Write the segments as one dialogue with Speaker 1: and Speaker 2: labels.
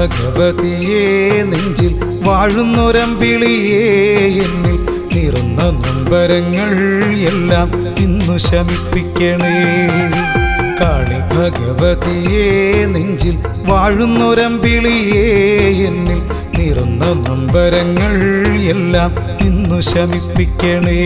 Speaker 1: ഭഗവതിയെ നെഞ്ചിൽ വാഴുന്നൊരമ്പിളിയേ എന്നിൽ നിറന്ന നൊമ്പരങ്ങൾ എല്ലാം ഇന്നു ശമിപ്പിക്കണേ കാളി ഭഗവതിയെ നെഞ്ചിൽ വാഴുന്നൊരമ്പിളിയേ എന്നിൽ നിറന്ന നൊമ്പരങ്ങൾ എല്ലാം ഇന്നു ശമിപ്പിക്കണേ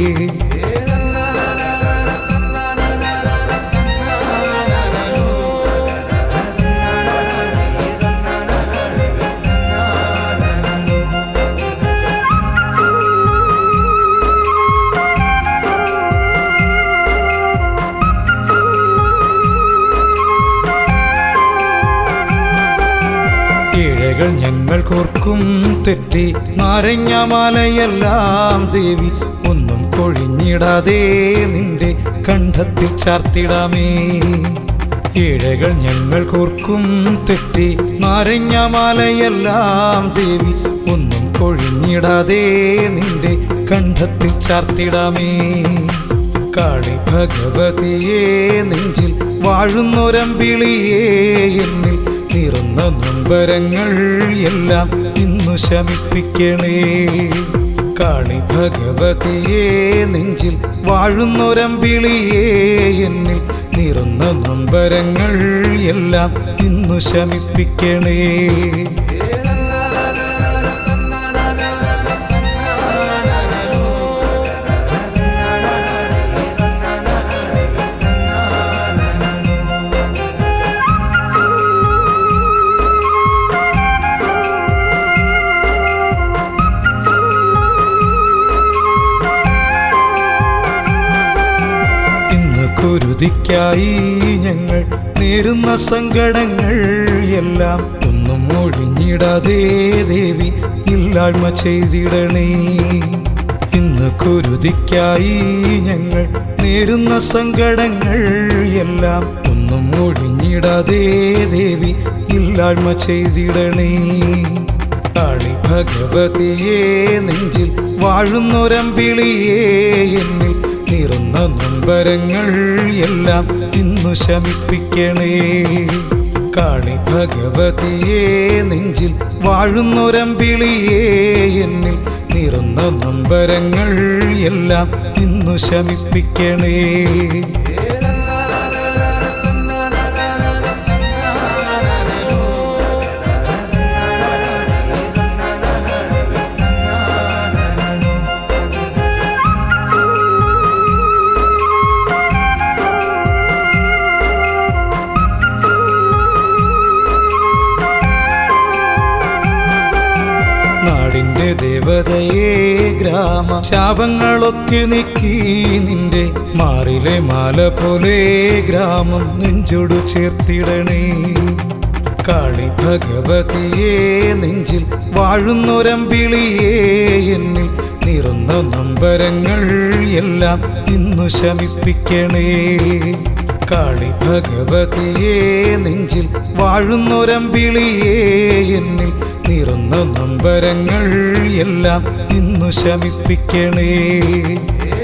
Speaker 1: ഇഴകൾ ഞങ്ങൾ കോർക്കും തെറ്റി നാരങ്ങാമാലയെല്ലാം ദേവി ഒന്നും കൊഴിഞ്ഞിടാതെ നിന്റെ കണ്ഠത്തിൽ ചാർത്തിടാമേ ഇഴകൾ ഞങ്ങൾ കോർക്കും തെറ്റി നാരങ്ങാമാലയെല്ലാം ദേവി ഒന്നും കൊഴിഞ്ഞിടാതെ നിന്റെ കണ്ഠത്തിൽ ചാർത്തിടാമേ കാളി ഭഗവതിയെ നെഞ്ചിൽ വാഴുന്നൊരമ്പിളിയേ എന്നിൽ നിറന്ന നൊമ്പരങ്ങൾ എല്ലാം ഇന്നു ശമിപ്പിക്കണേ കാളി ഭഗവതിയെ നെഞ്ചിൽ വാഴുന്നൊരമ്പിളിയേ എന്നിൽ നിറന്ന നൊമ്പരങ്ങൾ എല്ലാം ഇന്നു ശമിപ്പിക്കണേ ഇന്ന് കുരുതിക്കായി ഞങ്ങൾ നേരുന്ന സങ്കടങ്ങൾ എല്ലാം ഒന്നും ഒഴിഞ്ഞിടാതെ ദേവി ഇല്ലായ്മ ചെയ്തിടണേ ഇന്ന് കുരുതിക്കായി ഞങ്ങൾ നേരുന്ന സങ്കടങ്ങൾ എല്ലാം ഒന്നും ഒഴിഞ്ഞിടാതെ ദേവി ഇല്ലായ്മ ചെയ്തിടണേ കാളി ഭഗവതിയെ നെഞ്ചിൽ വാഴുന്നൊരമ്പിളിയേ എന്നിൽ നിറന്ന നൊമ്പരങ്ങൾ എല്ലാം ഇന്നു ശമിപ്പിക്കണേ കാളി ഭഗവതിയെ നെഞ്ചിൽ വാഴുന്നൊരമ്പിളിയേ എന്നിൽ നിറന്ന നൊമ്പരങ്ങൾ എല്ലാം ഇന്നു ശമിപ്പിക്കണേ നാടിന്റെ ദേവതയെ ഗ്രാമ ശാപങ്ങളൊക്കെ നീക്കി നിന്റെ മാറിലെ മാല പോലെ ഗ്രാമം നെഞ്ചോടു ചേർത്തിടണേ കാളി ഭഗവതിയെ നെഞ്ചിൽ വാഴുന്നൊരമ്പിളിയേ എന്നിൽ നിറന്ന നൊമ്പരങ്ങൾ എല്ലാം ഇന്നു ശമിപ്പിക്കണേ കാളി ഭഗവതിയെ നെഞ്ചിൽ വാഴുന്നൊരമ്പിളിയേ എന്നിൽ നിറന്ന നൊമ്പരങ്ങൾ എല്ലാം ഇന്നു ശമിപ്പിക്കണേ